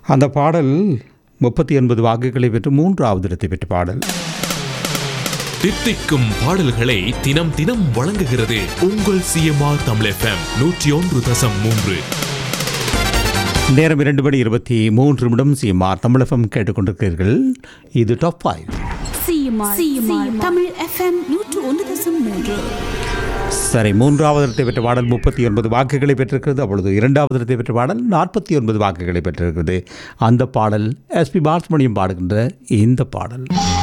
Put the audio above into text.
அந்த பாடல் முப்பத்தி ஒன்பது வாக்குகளை பெற்று மூன்றாவது இடத்தை பெற்ற பாடல் தித்திக்கும் பாடல்களை தினம் தினம் வழங்குகிறது உங்கள் சிஎம்ஆர் தமிழ் எஃப்எம் நூற்றி ஒன்று தசம் மூன்று நேரம் இரண்டு மணி இருபத்தி மூன்று நிமிடம் சிஎம்ஆர் தமிழகம் கேட்டுக்கொண்டிருக்கிறீர்கள் இது top five CMR CMR Tamil FM நூற்று ஒன்று தசம் மூன்று சரி மூன்றாவது இடத்தை பெற்ற பாடல் முப்பத்தி ஒன்பது வாக்குகளை பெற்றிருக்கிறது அப்பொழுது இரண்டாவது இடத்தை பெற்ற பாடல் நாற்பத்தி ஒன்பது வாக்குகளை பெற்றிருக்கிறது அந்த பாடல் எஸ்பி பாலசுமணியம் பாடுகின்ற இந்த பாடல்